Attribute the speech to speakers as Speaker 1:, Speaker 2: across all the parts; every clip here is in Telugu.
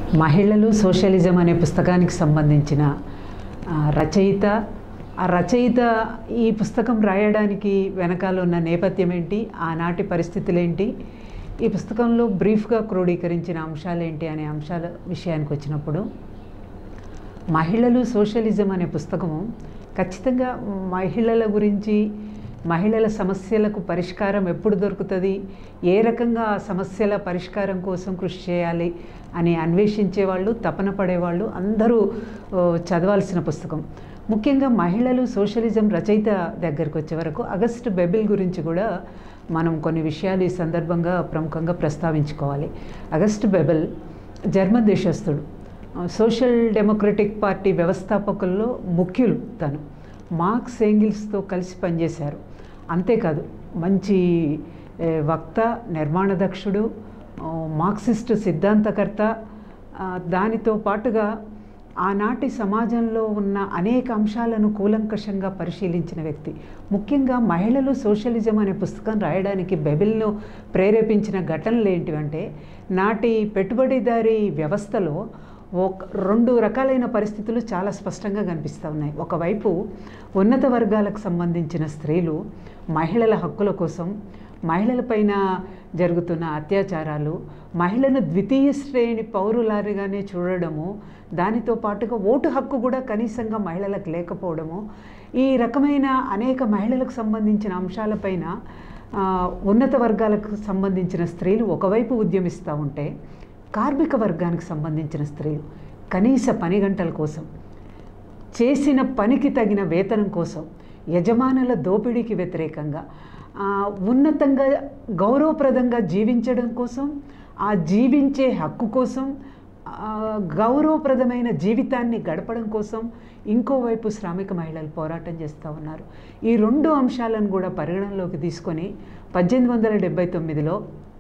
Speaker 1: మహిళలు సోషలిజం అనే పుస్తకానికి సంబంధించిన ఆ, రచయిత ఆ రచయిత ఈ పుస్తకం రాయడానికి వెనకాల ఉన్న నేపథ్యం ఏంటి ఆనాటి పరిస్థితులు ఏంటి ఈ పుస్తకంలో బ్రీఫ్గా క్రోడీకరించిన అంశాలు ఏంటి అనే అంశాల విషయానికి వచ్చినప్పుడు మహిళలు సోషలిజం అనే పుస్తకము ఖచ్చితంగా మహిళల గురించి మహిళల సమస్యలకు పరిష్కారం ఎప్పుడు దొరుకుతుంది ఏ రకంగా ఆ సమస్యల పరిష్కారం కోసం కృషి చేయాలి అని అన్వేషించే వాళ్ళు తపన పడేవాళ్ళు అందరూ ఓ, చదవాల్సిన పుస్తకం ముఖ్యంగా మహిళలు సోషలిజం రచయిత దగ్గరికి వచ్చే వరకు అగస్ట్ బెబిల్ గురించి కూడా మనం కొన్ని విషయాలు ఈ సందర్భంగా ప్రముఖంగా ప్రస్తావించుకోవాలి అగస్ట్ బెబెల్ జర్మన్ దేశస్థుడు సోషల్ డెమోక్రటిక్ పార్టీ వ్యవస్థాపకుల్లో ముఖ్యులు తను మార్క్స్ ఏంగిల్స్తో కలిసి పనిచేశారు అంతేకాదు మంచి ఏ, వక్త నిర్మాణదక్షుడు ఆ, మార్క్సిస్ట్ సిద్ధాంతకర్త ఆ, దానితో పాటుగా ఆనాటి సమాజంలో ఉన్న అనేక అంశాలను కూలంకషంగా పరిశీలించిన వ్యక్తి ముఖ్యంగా మహిళలు సోషలిజం అనే పుస్తకం రాయడానికి బెబిల్ను ప్రేరేపించిన ఘటనలు ఏంటివంటే నాటి పెట్టుబడిదారీ వ్యవస్థలో ఒక రెండు రకాలైన పరిస్థితులు చాలా స్పష్టంగా కనిపిస్తూ ఉన్నాయి ఒకవైపు ఉన్నత వర్గాలకు సంబంధించిన స్త్రీలు మహిళల హక్కుల కోసం మహిళలపైన జరుగుతున్న అత్యాచారాలు మహిళను ద్వితీయ శ్రేణి పౌరులారిగానే చూడడము దానితో పాటుగా ఓటు హక్కు కూడా కనీసంగా మహిళలకు లేకపోవడము ఈ రకమైన అనేక మహిళలకు సంబంధించిన అంశాలపైన ఆ, ఉన్నత వర్గాలకు సంబంధించిన స్త్రీలు ఒకవైపు ఉద్యమిస్తూ ఉంటే కార్మిక వర్గానికి సంబంధించిన స్త్రీలు కనీస పని గంటల కోసం చేసిన పనికి తగిన వేతనం కోసం యజమానుల దోపిడీకి వ్యతిరేకంగా ఆ, ఉన్నతంగా గౌరవప్రదంగా జీవించడం కోసం ఆ జీవించే హక్కు కోసం ఆ, గౌరవప్రదమైన జీవితాన్ని గడపడం కోసం ఇంకోవైపు శ్రామిక మహిళలు పోరాటం చేస్తూ ఉన్నారు ఈ రెండు అంశాలను కూడా పరిగణనలోకి తీసుకొని పద్దెనిమిది వందల డెబ్బై తొమ్మిదిలో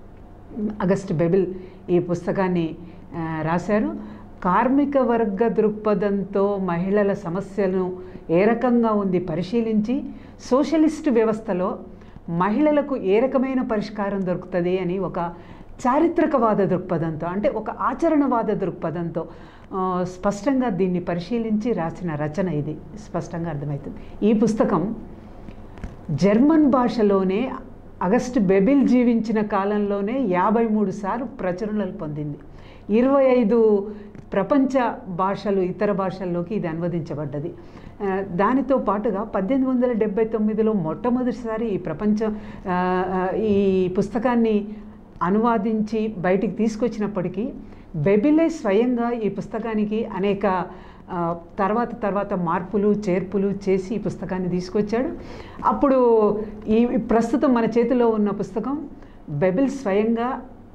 Speaker 1: అగస్ట్ బెబిల్ ఈ పుస్తకాన్ని ఆ, రాశారు కార్మిక వర్గ దృక్పథంతో మహిళల సమస్యలను ఏ రకంగా ఉంది పరిశీలించి సోషలిస్ట్ వ్యవస్థలో మహిళలకు ఏ రకమైన పరిష్కారం దొరుకుతుంది అని ఒక చారిత్రకవాద దృక్పథంతో అంటే ఒక ఆచరణవాద దృక్పథంతో ఆ, స్పష్టంగా దీన్ని పరిశీలించి రాసిన రచన ఇది స్పష్టంగా అర్థమవుతుంది ఈ పుస్తకం జర్మన్ భాషలోనే అగస్ట్ బెబిల్ జీవించిన కాలంలోనే యాభై మూడు సార్లు ప్రచురణలు పొందింది ఇరవై ఐదు ప్రపంచ భాషలు ఇతర భాషల్లోకి ఇది అనువదించబడ్డది ఆ, దానితో పాటుగా పద్దెనిమిది వందల డెబ్బై తొమ్మిదిలో మొట్టమొదటిసారి ఈ ప్రపంచ ఆ, ఆ, ఈ పుస్తకాన్ని అనువాదించి బయటికి తీసుకొచ్చినప్పటికీ బెబిలే స్వయంగా ఈ పుస్తకానికి అనేక ఆ, తర్వాత తర్వాత మార్పులు చేర్పులు చేసి ఈ పుస్తకాన్ని తీసుకొచ్చాడు అప్పుడు ఈ ప్రస్తుతం మన చేతిలో ఉన్న పుస్తకం బెబిల్ స్వయంగా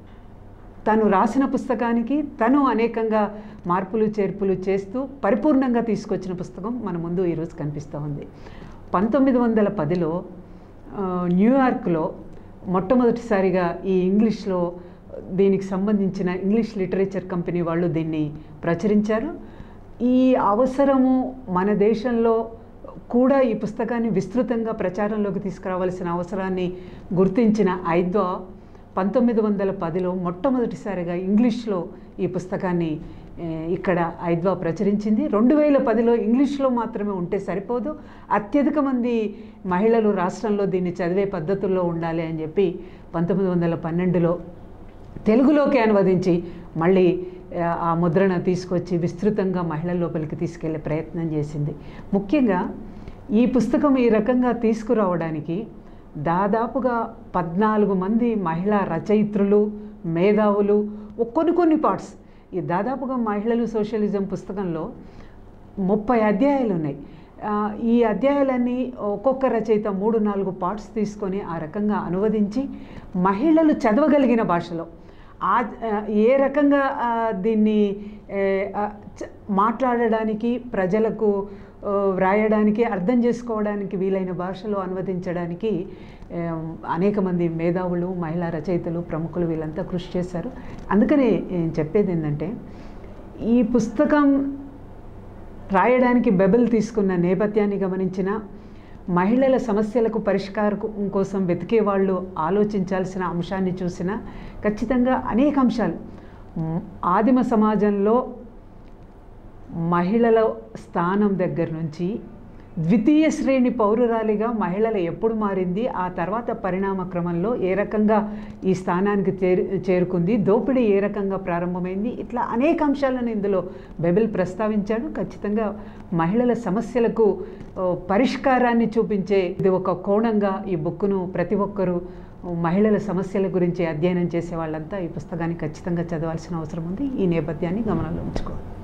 Speaker 1: తను రాసిన పుస్తకానికి తను అనేకంగా మార్పులు చేర్పులు చేస్తూ పరిపూర్ణంగా తీసుకొచ్చిన పుస్తకం మన ముందు ఈరోజు కనిపిస్తూ ఉంది పంతొమ్మిది వందల పదిలో ఆ, న్యూయార్క్లో మొట్టమొదటిసారిగా ఈ ఇంగ్లీష్లో దీనికి సంబంధించిన ఇంగ్లీష్ లిటరేచర్ కంపెనీ వాళ్ళు దీన్ని ప్రచురించారు ఈ అవసరము మన దేశంలో కూడా ఈ పుస్తకాన్ని విస్తృతంగా ప్రచారంలోకి తీసుకురావాల్సిన అవసరాన్ని గుర్తించిన ఐద్వా పంతొమ్మిది వందల పదిలో మొట్టమొదటిసారిగా ఇంగ్లీష్లో ఈ పుస్తకాన్ని ఏ, ఇక్కడ ఐద్వా ప్రచురించింది రెండు వేల పదిలో ఇంగ్లీష్లో మాత్రమే ఉంటే సరిపోదు అత్యధిక మంది మహిళలు రాష్ట్రంలో దీన్ని చదివే పద్ధతుల్లో ఉండాలి అని చెప్పి పంతొమ్మిది వందల పన్నెండులో తెలుగులోకి అనువదించి మళ్ళీ ఆ, ఆ ముద్రణ తీసుకొచ్చి విస్తృతంగా మహిళల లోపలికి తీసుకెళ్లే ప్రయత్నం చేసింది ముఖ్యంగా ఈ పుస్తకం ఈ రకంగా తీసుకురావడానికి దాదాపుగా పద్నాలుగు మంది మహిళా రచయిత్రులు మేధావులు ఒ- కొన్ని కొన్ని పార్ట్స్ ఈ దాదాపుగా మహిళలు సోషలిజం పుస్తకంలో ముప్పై అధ్యాయాలు ఉన్నాయి ఆ, ఈ అధ్యాయాలన్నీ ఒక్కొక్క రచయిత మూడు నాలుగు పార్ట్స్ తీసుకొని ఆ రకంగా అనువదించి మహిళలు చదవగలిగిన భాషలో ఆ ఆ, ఏ రకంగా ఆ, దీన్ని ఏ, ఆ, చ- మాట్లాడడానికి ప్రజలకు ఆ, వ్రాయడానికి అర్థం చేసుకోవడానికి వీలైన భాషలో అనువదించడానికి ఏ, అనేక మంది మేధావులు మహిళా రచయితలు ప్రముఖులు వీళ్ళంతా కృషి చేశారు అందుకని నేను చెప్పేది ఏంటంటే ఈ పుస్తకం రాయడానికి బెబెల్ తీసుకున్న నేపథ్యాన్ని గమనించిన మహిళల సమస్యలకు పరిష్కారం కోసం వెతికే వాళ్ళు ఆలోచించాల్సిన అంశాన్ని చూసిన ఖచ్చితంగా అనేక అంశాలు మ్, ఆదిమ సమాజంలో మహిళల స్థానం దగ్గర నుంచి ద్వితీయ శ్రేణి పౌరురాలిగా మహిళలు ఎప్పుడు మారింది ఆ తర్వాత పరిణామ క్రమంలో ఏ రకంగా ఈ స్థానానికి చేరు చేరుకుంది దోపిడీ ఏ రకంగా ప్రారంభమైంది ఇట్లా అనేక అంశాలను ఇందులో బైబిల్ ప్రస్తావించాడు ఖచ్చితంగా మహిళల సమస్యలకు ఓ, పరిష్కారాన్ని చూపించే ఇది ఒక కోణంగా ఈ బుక్ను ప్రతి ఒక్కరూ మహిళల సమస్యల గురించి అధ్యయనం చేసే వాళ్ళంతా ఈ పుస్తకాన్ని ఖచ్చితంగా చదవాల్సిన అవసరం ఉంది ఈ నేపథ్యాన్ని గమనంలో ఉంచుకోవాలి